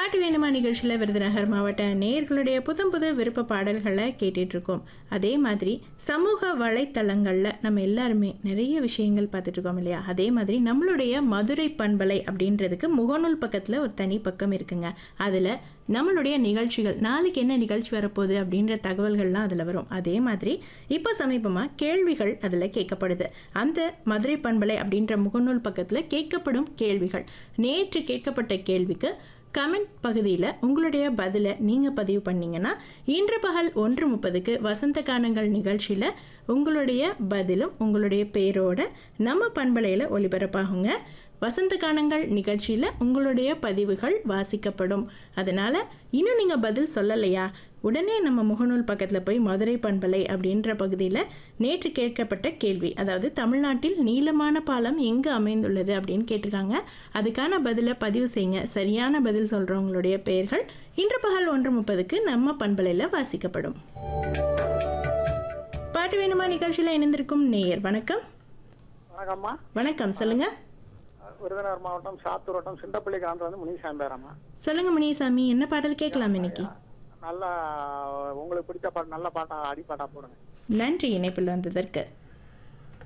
பாட்டு வேணுமா நிகழ்ச்சியில் விருதுநகர் மாவட்ட நேயர்களுடைய புத்தம் புது விருப்ப பாடல்களை கேட்டுட்டு இருக்கோம் அதே மாதிரி சமூக வலைத்தளங்களில் நம்ம எல்லாருமே நிறைய விஷயங்கள் பார்த்துட்டு இருக்கோம் இல்லையா அதே மாதிரி நம்மளுடைய மதுரை பண்பலை அப்படின்றதுக்கு முகநூல் பக்கத்தில் ஒரு தனி பக்கம் இருக்குங்க அதில் நம்மளுடைய நிகழ்ச்சிகள் நாளைக்கு என்ன நிகழ்ச்சி வரப்போகுது அப்படின்ற தகவல்கள்லாம் அதில் வரும் அதே மாதிரி இப்போ சமீபமாக கேள்விகள் அதில் கேட்கப்படுது அந்த மதுரை பண்பலை அப்படின்ற முகநூல் பக்கத்தில் கேட்கப்படும் கேள்விகள் நேற்று கேட்கப்பட்ட கேள்விக்கு கமெண்ட் பகுதியில் உங்களுடைய பதிலை நீங்கள் பதிவு பண்ணீங்கன்னா இன்று பகல் ஒன்று முப்பதுக்கு வசந்த கானங்கள் நிகழ்ச்சியில் உங்களுடைய பதிலும் உங்களுடைய பேரோட நம்ம பண்பலையில் ஒளிபரப்பாகுங்க வசந்த கானங்கள் நிகழ்ச்சியில் உங்களுடைய பதிவுகள் வாசிக்கப்படும் அதனால் இன்னும் நீங்கள் பதில் சொல்லலையா உடனே நம்ம முகநூல் பக்கத்தில் போய் மதுரை பண்பலை அப்படின்ற பகுதியில் நேற்று கேட்கப்பட்ட கேள்வி அதாவது தமிழ்நாட்டில் நீளமான பாலம் எங்கு அமைந்துள்ளது அப்படின்னு கேட்டிருக்காங்க அதுக்கான பதிலை பதிவு செய்யுங்க சரியான பதில் சொல்கிறவங்களுடைய பெயர்கள் இன்று பகல் ஒன்று முப்பதுக்கு நம்ம பண்பலையில் வாசிக்கப்படும் பாட்டு வேணுமா நிகழ்ச்சியில் இணைந்திருக்கும் நேயர் வணக்கம் வணக்கம்மா வணக்கம் சொல்லுங்க விருதுநகர் மாவட்டம் சாத்தூர் வட்டம் சிண்டப்பள்ளி கிராமத்துல வந்து முனிசாமி பேரம்மா சொல்லுங்க முனிசாமி என்ன பாடல் கேட்கலாம் இன்னைக்கு நல்லா உங்களுக்கு பிடிச்ச பாட்டு நல்ல பாட்டா அடிப்பாட்டா போடுங்க நன்றி இணைப்பில் வந்ததற்கு